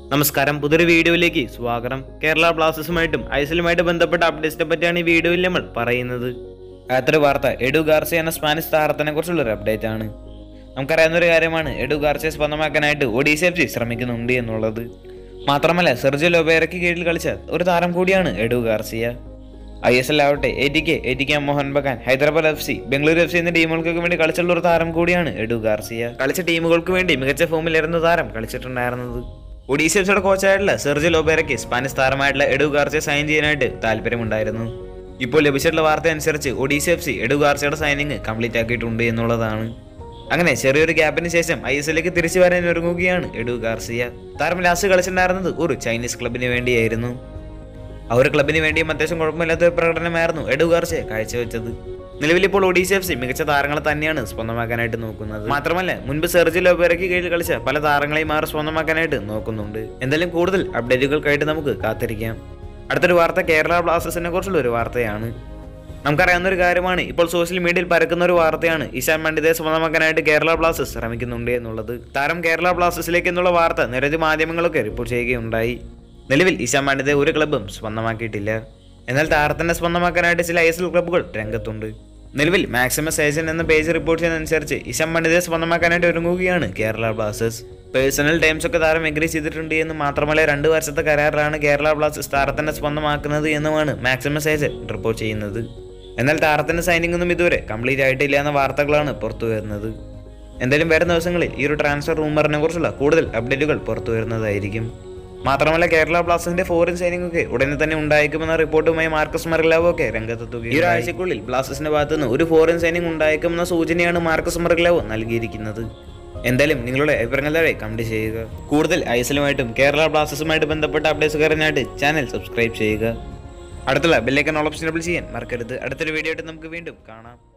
നമസ്കാരം പുതിയൊരു വീഡിയോയിലേക്ക് സ്വാഗതം കേരള ബ്ലാസ്റ്റേഴ്സുമായിട്ടും ഐസിലുമായിട്ട് ബന്ധപ്പെട്ട അപ്ഡേറ്റ്സിനെ പറ്റിയാണ് ഈ വീഡിയോയിൽ നമ്മൾ പറയുന്നത് അടുത്തൊരു വാർത്ത എഡു ഗാർസി എന്ന സ്പാനിഷ് താരത്തിനെ കുറിച്ചുള്ള ഒരു അപ്ഡേറ്റ് ആണ് നമുക്കറിയാവുന്ന ഒരു കാര്യമാണ് എഡു ഗാർസിയെ സ്വന്തമാക്കാനായിട്ട് ഒഡീസ എഫ് സി ശ്രമിക്കുന്നുണ്ട് എന്നുള്ളത് മാത്രമല്ല സെർജോ ലോബേറയ്ക്ക് കീഴിൽ കളിച്ച ഒരു താരം കൂടിയാണ് Edu Garcia I S L ആവട്ടെ A T K A T K Mohan Bagan Hyderabad F C Bengaluru F C എന്നീ ടീമുകൾക്ക് വേണ്ടി കളിച്ചുള്ള ഒരു താരം കൂടിയാണ് എഡു ഗാർസിയ കളിച്ച ടീമുകൾക്ക് വേണ്ടി മികച്ച ഫോമിലായിരുന്നു താരം കളിച്ചിട്ടുണ്ടായിരുന്നത് ഒഡീസ എഫ് സിയുടെ കോച്ചായിട്ടുള്ള സെർജി ലോബേറയ്ക്ക് സ്പാനിഷ് താരമായിട്ടുള്ള എഡു ഗാർസിയെ സൈൻ ചെയ്യാനായിട്ട് താല്പര്യമുണ്ടായിരുന്നു ഇപ്പോൾ ലഭിച്ചിട്ടുള്ള വാർത്ത അനുസരിച്ച് ഒഡീസ എഫ് സി എഡു ഗാർസിയുടെ സൈനിങ് കംപ്ലീറ്റ് ആക്കിയിട്ടുണ്ട് എന്നുള്ളതാണ് അങ്ങനെ ചെറിയൊരു ഗ്യാപ്പിന് ശേഷം ഐ എസ് എല്ലിലേക്ക് തിരിച്ചു വരാൻ ഒരുങ്ങുകയാണ് എഡു ഗാർസിയ താരം ലാസ്റ്റ് കളിച്ചിട്ടുണ്ടായിരുന്നത് ഒരു ചൈനീസ് ക്ലബിന് വേണ്ടിയായിരുന്നു ആ ഒരു ക്ലബിന് വേണ്ടിയും അത്യാവശ്യം കുഴപ്പമില്ലാത്ത ഒരു പ്രകടനമായിരുന്നു എഡു ഗാർസിയ കാഴ്ചവെച്ചത് നിലവിൽ ഇപ്പോൾ ഒഡീസ എഫ് സി മികച്ച താരങ്ങളെ തന്നെയാണ് സ്വന്തമാക്കാനായിട്ട് നോക്കുന്നത് മാത്രമല്ല മുൻപ് സെർജി ലോബേറയ്ക്ക് കീഴിൽ കളിച്ച പല താരങ്ങളെയും മാറി സ്വന്തമാക്കാനായിട്ട് നോക്കുന്നുണ്ട് എന്തായാലും കൂടുതൽ അപ്ഡേറ്റുകൾക്കായിട്ട് നമുക്ക് കാത്തിരിക്കാം അടുത്തൊരു വാർത്ത കേരള ബ്ലാസ്റ്റേഴ്സിനെ കുറിച്ചുള്ള ഒരു വാർത്തയാണ് നമുക്കറിയാവുന്ന ഒരു കാര്യമാണ് ഇപ്പോൾ സോഷ്യൽ മീഡിയയിൽ പരക്കുന്ന ഒരു വാർത്തയാണ് ഇശാൻ പണ്ഡിതയെ സ്വന്തമാക്കാനായിട്ട് കേരള ബ്ലാസ്റ്റേഴ്സ് ശ്രമിക്കുന്നുണ്ട് എന്നുള്ളത് താരം കേരള ബ്ലാസ്റ്റേഴ്സിലേക്ക് എന്നുള്ള വാർത്ത നിരവധി മാധ്യമങ്ങളൊക്കെ റിപ്പോർട്ട് ചെയ്യുകയുണ്ടായി നിലവിൽ ഇശാൻ പണ്ഡിതയെ ഒരു ക്ലബും സ്വന്തമാക്കിയിട്ടില്ല എന്നാൽ താരത്തിനെ സ്വന്തമാക്കാനായിട്ട് ചില ഐ എസ് എൽ ക്ലബ്ബുകൾ രംഗത്തുണ്ട് നിലവിൽ മാക്സിമസ് ഏജൻ എന്ന പേജ് റിപ്പോർട്ട് ചെയ്യുന്നതനുസരിച്ച് ഇശാൻ പണ്ഡിതയെ സ്വന്തമാക്കാനായിട്ട് ഒരുങ്ങുകയാണ് കേരള ബ്ലാസ്റ്റേഴ്സ് പേഴ്സണൽ ടൈംസ് ഒക്കെ താരം എഗ്രി ചെയ്തിട്ടുണ്ട് എന്ന് മാത്രമല്ല രണ്ട് വർഷത്തെ കരാറിലാണ് കേരള ബ്ലാസ്റ്റേഴ്സ് താരത്തിനെ സ്വന്തമാക്കുന്നത് എന്നുമാണ് മാക്സിമസ് ഏജൻ റിപ്പോർട്ട് ചെയ്യുന്നത് എന്നാൽ താരത്തിന്റെ സൈനിങ് ഒന്നും ഇതുവരെ കംപ്ലീറ്റ് ആയിട്ടില്ല എന്ന വാർത്തകളാണ് പുറത്തു വരുന്നത് എന്തായാലും വരുന്ന ദിവസങ്ങളിൽ ഈ ഒരു ട്രാൻസ്ഫർ റൂമറിനെ കുറിച്ചുള്ള കൂടുതൽ അപ്ഡേറ്റുകൾ പുറത്തു വരുന്നതായിരിക്കും മാത്രമല്ല കേരള ബ്ലാസ്റ്റേഴ്സിന്റെ ഫോറിൻ സൈനിങ് ഒക്കെ ഉടനെ തന്നെ ഉണ്ടായേക്കുമെന്ന റിപ്പോർട്ടുമായി മാർക്കസ് മറിലാവോ ഒക്കെ രംഗത്തെത്തുകയും ഈ ഒരാഴ്ചക്കുള്ളിൽ ബ്ലാസ്റ്റേഴ്സിന്റെ ഭാഗത്തു നിന്ന് ഒരു ഫോറിൻ സൈനിങ് ഉണ്ടായേക്കുമെന്ന സൂചനയാണ് മാർക്കസ് മറിലാവോ നൽകിയിരിക്കുന്നത് എന്തായാലും നിങ്ങളുടെ അഭിപ്രായങ്ങൾ താഴെ കമന്റ് ചെയ്യുക കൂടുതൽ ഐസലുമായിട്ടും കേരള ബ്ലാസ്റ്റേഴ്സുമായിട്ട് ബന്ധപ്പെട്ട അപ്ഡേറ്റ്സ് കയറാനായിട്ട് ചാനൽ സബ്സ്ക്രൈബ് ചെയ്യുക അടുത്തുള്ള ബെല്ലൈക്കൺ ഓപ്ഷൻ ചെയ്യാൻ മറക്കരുത് അടുത്തൊരു വീഡിയോ ആയിട്ട് നമുക്ക് വീണ്ടും കാണാം